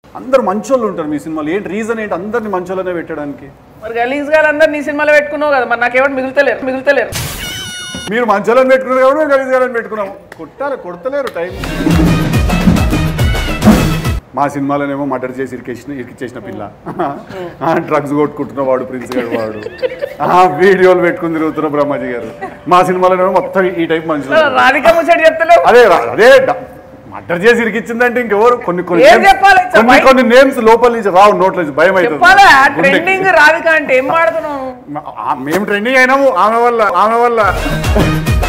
అందరు మంచోళ్ళు ఉంటారు మీ సినిమాలో ఏంటి రీజన్ ఏంటి అందరిని మంచోళ్ళనే పెట్టడానికి మరి గలీజ్ గారు అందరు నీ సినిమాలో పెట్టుకున్నావు కదా మరి నాకేమో మిగులుతలేరు మిగులుతలేరు మీరు మంచోళ్ళని పెట్టుకున్నారు కాబట్టి మేము గలీజ్ గారని పెట్టుకున్నాము కొట్టాలి కొడతలేరు టైం మా సినిమాలోనేమో మర్డర్ చేసి ఇరికేసిన ఇరికిచ్చేసిన పిల్ల డ్రగ్స్ కొట్టుకుంటున్న వాడు ప్రిన్స్ గారు వాడు ఆ, వీడియోలు పెట్టుకుని తిరుగుతున్న బ్రహ్మాజీ గారు మా సినిమాలోనేమో మొత్తం ఈ టైప్ మనుషులు రాధిక ముచ్చటి చెప్తలేవు అదే రా- అదే మర్డర్ చేసి ఇరికిచ్చిందంటే ఇంకెవరు కొన్ని కొన్ని ఏం names- చెప్పాలి? కొన్ని చెప్పాలి. కొన్ని నేమ్స్ లోపల నుంచి రావు నోట్ల నుంచి భయం చెప్పాలా అవుతుంది ట్రెండింగ్ రాధిక అంటే ఏం మాడుతున్నావు గుండె- ఆ, మేము ట్రెండింగ్ అయినాము ఆమె వల్ల ఆమె వల్ల